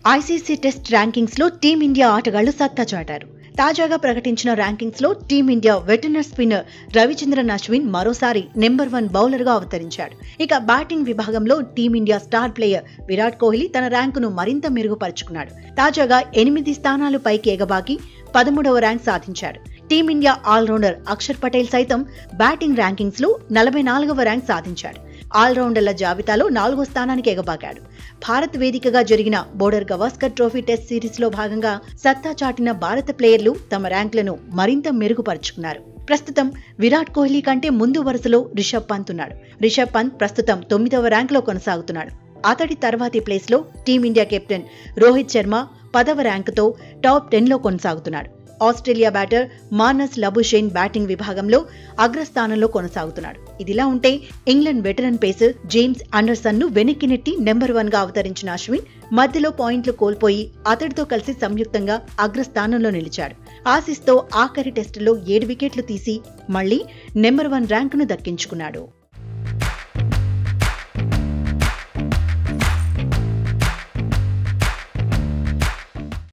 ICC test rankings లో team India ఆటగాళ్లు సత్తా చాటారు తాజాగా ప్రకటించిన ర్యాంకింగ్స్ లో team India veteran spinner Ravichandran Ashwin మరోసారి నెంబర్ వన్ బౌలర్ గా అవతరించాడు ఇక బ్యాటింగ్ విభాగంలో team India star player Virat Kohli తన ర్యాంకును మరింత మెరుగుపరుచుకున్నాడు తాజాగా ఎనిమిది స్థానాలు పైకి ఎగబాకి పదమూడవ ర్యాంక్ సాధించాడు టీమిండియా ఆల్రౌండర్ అక్షర్ పటేల్ సైతం బ్యాటింగ్ ర్యాంకింగ్స్ లో నలభై నాలుగవ ర్యాంక్ సాధించాడు ఆల్రౌండర్ల జాబితాలో నాలుగో స్థానానికి ఎగబాకాడు భారత్ వేదికగా జరిగిన Border Gavaskar trophy test series లో భాగంగా సత్తా చాటిన భారత ప్లేయర్లు తమ ర్యాంకులను మరింత మెరుగుపరుచుకున్నారు ప్రస్తుతం విరాట్ కోహ్లీ కంటే ముందు వరుసలో రిషబ్ పంత్ ఉన్నాడు రిషబ్ పంత్ ప్రస్తుతం తొమ్మిదవ ర్యాంకులో కొనసాగుతున్నాడు అతడి తర్వాతి ప్లేస్ లో టీమిండియా కెప్టెన్ రోహిత్ శర్మ పదవ ర్యాంకుతో టాప్ టెన్ లో కొనసాగుతున్నాడు Australia batter Marnus Labuschagne batting విభాగంలో అగ్రస్థానంలో కొనసాగుతున్నాడు ఇదిలా ఉంటే England veteran pacer James Anderson ను వెనక్కి నెట్టి నెంబర్ వన్ గా అవతరించిన అశ్విన్ మధ్యలో పాయింట్లు కోల్పోయి అతడితో కలిసి సంయుక్తంగా అగ్రస్థానంలో నిలిచాడు ఆసీస్తో ఆఖరి టెస్టులో ఏడు వికెట్లు తీసి మళ్లీ నెంబర్ వన్ ర్యాంకును దక్కించుకున్నాడు